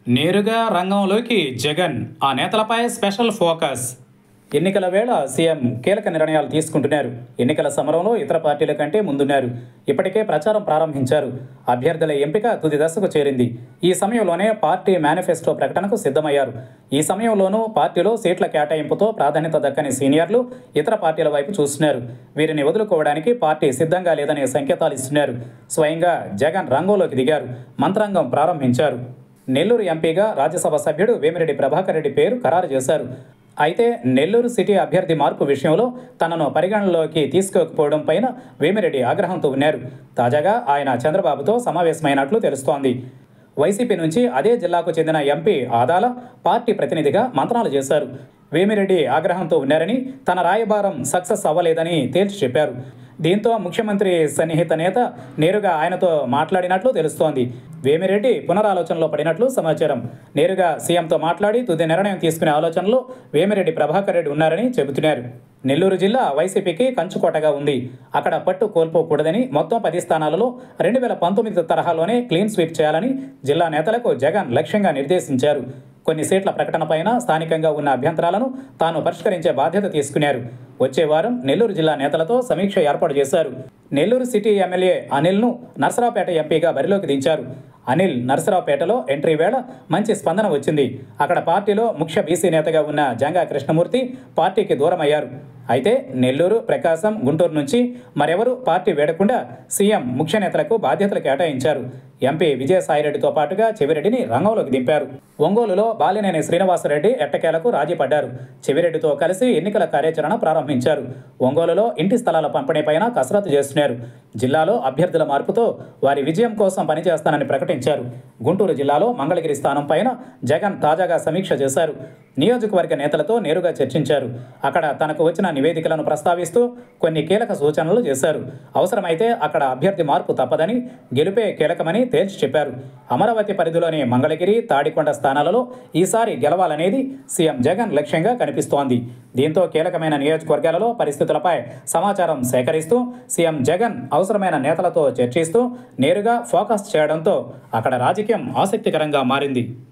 నేరుగా రంగంలోకి జగన్ ఆ నేతలపై స్పెషల్ ఫోకస్ ఎన్నికల వేళ సీఎం కీలక నిర్ణయాలు తీసుకుంటున్నారు ఎన్నికల సమరంలో ఇతర పార్టీల కంటే ముందున్నారు ఇప్పటికే ప్రచారం ప్రారంభించారు అభ్యర్థుల ఎంపిక తుది దశకు చేరింది ఈ సమయంలోనే పార్టీ మేనిఫెస్టో ప్రకటనకు సిద్ధమయ్యారు ఈ సమయంలోనూ పార్టీలో సీట్ల కేటాయింపుతో ప్రాధాన్యత దక్కని సీనియర్లు ఇతర పార్టీల వైపు చూస్తున్నారు వీరిని వదులుకోవడానికి పార్టీ సిద్ధంగా లేదనే సంకేతాలు ఇస్తున్నారు స్వయంగా జగన్ రంగంలోకి దిగారు మంత్రాంగం ప్రారంభించారు నెల్లూరు ఎంపీగా రాజ్యసభ సభ్యుడు వేమిరెడ్డి ప్రభాకర్ రెడ్డి పేరు ఖరారు చేశారు అయితే నెల్లూరు సిటీ అభ్యర్థి మార్పు విషయంలో తనను పరిగణనలోకి తీసుకోకపోవడం పైన వేమిరెడ్డి ఆగ్రహంతో ఉన్నారు తాజాగా ఆయన చంద్రబాబుతో సమావేశమైనట్లు తెలుస్తోంది వైసీపీ నుంచి అదే జిల్లాకు చెందిన ఎంపీ ఆదాల పార్టీ ప్రతినిధిగా మంత్రాలు చేశారు వేమిరెడ్డి ఆగ్రహంతో ఉన్నారని తన రాయబారం సక్సెస్ అవ్వలేదని తేల్చి చెప్పారు దీంతో ముఖ్యమంత్రి సన్నిహిత నేత నేరుగా ఆయనతో మాట్లాడినట్లు తెలుస్తోంది వేమిరెడ్డి పునరాలోచనలో పడినట్లు సమాచారం నేరుగా సీఎంతో మాట్లాడి తుది నిర్ణయం తీసుకునే ఆలోచనలో వేమిరెడ్డి ప్రభాకర్ రెడ్డి ఉన్నారని చెబుతున్నారు నెల్లూరు జిల్లా వైసీపీకి కంచుకోటగా ఉంది అక్కడ పట్టు కోల్పోకూడదని మొత్తం పది స్థానాలలో రెండు వేల పంతొమ్మిది తరహాలోనే క్లీన్ స్వీప్ చేయాలని జిల్లా నేతలకు జగన్ లక్ష్యంగా నిర్దేశించారు కొన్ని సీట్ల ప్రకటనపైన స్థానికంగా ఉన్న అభ్యంతరాలను తాను పరిష్కరించే బాధ్యత తీసుకున్నారు వచ్చే వారం నెల్లూరు జిల్లా నేతలతో సమీక్ష ఏర్పాటు చేశారు నెల్లూరు సిటీ ఎమ్మెల్యే అనిల్ను నర్సరావుపేట ఎంపీగా బరిలోకి దించారు అనిల్ నర్సరావుపేటలో ఎంట్రీ వేళ మంచి స్పందన వచ్చింది అక్కడ పార్టీలో ముఖ్య బీసీ నేతగా ఉన్న జంగా కృష్ణమూర్తి పార్టీకి దూరమయ్యారు అయితే నెల్లూరు ప్రకాశం గుంటూరు నుంచి మరెవరూ పార్టీ వేడకుండా సీఎం ముఖ్య నేతలకు బాధ్యతలు కేటాయించారు ఎంపీ విజయసాయిరెడ్డితో పాటుగా చెవిరెడ్డిని రంగంలోకి దింపారు ఒంగోలులో బాలినేని శ్రీనివాసరెడ్డి ఎట్టకేలకు రాజీ పడ్డారు చెవిరెడ్డితో కలిసి ఎన్నికల కార్యాచరణ ప్రారంభించారు ఒంగోలులో ఇంటి స్థలాల పంపిణీపైన కసరత్తు చేస్తున్నారు జిల్లాలో అభ్యర్థుల మార్పుతో వారి విజయం కోసం పనిచేస్తానని ప్రకటించారు గుంటూరు జిల్లాలో మంగళగిరి స్థానం పైన జగన్ తాజాగా సమీక్ష చేశారు నియోజకవర్గ నేతలతో నేరుగా చర్చించారు అక్కడ తనకు వచ్చిన నివేదికలను ప్రస్తావిస్తూ కొన్ని కీలక సూచనలు చేశారు అవసరమైతే అక్కడ అభ్యర్థి మార్పు తప్పదని గెలుపే కీలకమని తేల్చి చెప్పారు అమరావతి పరిధిలోని మంగళగిరి తాడికొండ స్థానాలలో ఈసారి గెలవాలనేది సీఎం జగన్ లక్ష్యంగా కనిపిస్తోంది దీంతో కీలకమైన నియోజకవర్గాలలో పరిస్థితులపై సమాచారం సేకరిస్తూ సీఎం జగన్ అవసరమైన నేతలతో చర్చిస్తూ నేరుగా ఫోకస్ చేయడంతో అక్కడ రాజకీయం ఆసక్తికరంగా మారింది